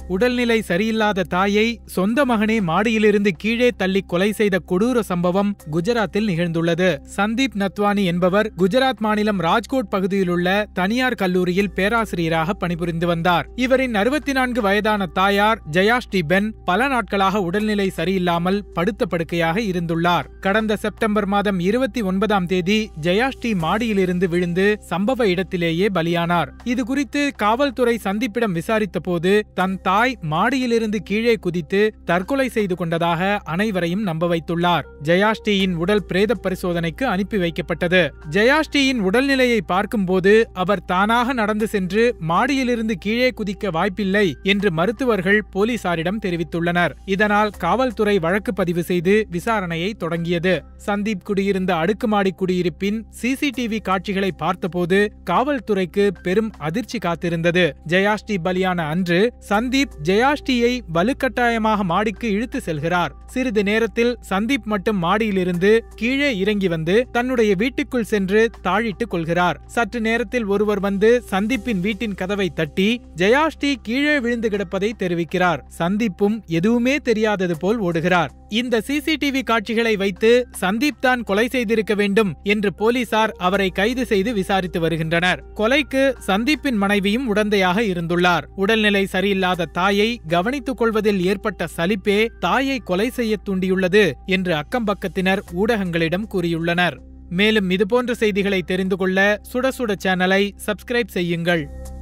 உடல்நிலை சரியில்லாத தாயை சொந்த மகனே மாடியிலிருந்து கீழே தள்ளி கொலை செய்த கொடூர சம்பவம் குஜராத்தில் நிகழ்ந்துள்ளது சந்தீப் நத்வானி என்பவர் குஜராத் மாநிலம் ராஜ்கோட் பகுதியிலுள்ள தனியார் கல்லூரியில் பேராசிரியராக பணிபுரிந்து வந்தார் இவரின் அறுபத்தி நான்கு வயதான தாயார் ஜெயாஸ்ரீ பென் பல நாட்களாக உடல்நிலை சரியில்லாமல் படுத்த படுக்கையாக இருந்துள்ளார் கடந்த செப்டம்பர் மாதம் இருபத்தி ஒன்பதாம் தேதி ஜெயாஸ்ரீ மாடியிலிருந்து விழுந்து சம்பவ இடத்திலேயே பலியானார் இது குறித்து காவல்துறை சந்திப்பிடம் விசாரித்த போது தன் தாய் மாடியிலிருந்து கீழே குதித்து தற்கொலை செய்து கொண்டதாக அனைவரையும் நம்ப வைத்துள்ளார் ஜெயாஸ்ரீயின் உடல் பிரேத பரிசோதனைக்கு அனுப்பி வைக்கப்பட்டது ஜெயாஸ்ரீயின் உடல்நிலையை பார்க்கும்போது அவர் தானாக நடந்து சென்று மாடியிலிருந்து கீழே குதிக்க வாய்ப்பில்லை என்று மருத்துவர்கள் போலீசாரிடம் தெரிவித்துள்ளனர் இதனால் காவல்துறை வழக்கு பதிவு செய்து விசாரணையை தொடங்கியது சந்தீப் குடியிருந்த அடுக்குமாடி குடியிருப்பின் சிசிடிவி காட்சிகளை பார்த்தபோது காவல்துறைக்கு பெரும் அதிர்ச்சி காத்திருந்தது ஜெயாஸ்ரீ பலியான அன்று சந்தீப் ஜெயாஸ்ரீயை வலுக்கட்டாயமாக மாடிக்கு இழுத்து செல்கிறார் சிறிது நேரத்தில் சந்தீப் மட்டும் மாடியிலிருந்து கீழே இறங்கி வந்து தன்னுடைய வீட்டுக்குள் சென்று தாழிட்டுக் கொள்கிறார் சற்று நேரத்தில் ஒருவர் வந்து சந்தீப்பின் வீட்டின் கதவை தட்டி ஜெயாஸ்ரீ கீழே விழுந்து கிடப்பதை தெரிவிக்கிறார் சந்தீப்பும் எதுவுமே தெரியாதது போல் ஓடுகிறார் இந்த சிசிடிவி காட்சிகளை வைத்து சந்தீப் தான் கொலை செய்திருக்க வேண்டும் என்று போலீசார் அவரை கைது செய்து விசாரித்து வருகின்றனர் கொலைக்கு சந்தீப்பின் மனைவியும் உடந்தையாக இருந்துள்ளார் உடல்நிலை சரியில்லாத தாயை கவனித்துக் கொள்வதில் ஏற்பட்ட சலிப்பே தாயை கொலை செய்ய தூண்டியுள்ளது என்று அக்கம்பக்கத்தினர் ஊடகங்களிடம் கூறியுள்ளனர் மேலும் இதுபோன்ற செய்திகளை தெரிந்து கொள்ள சுட சுட சேனலை சப்ஸ்கிரைப் செய்யுங்கள்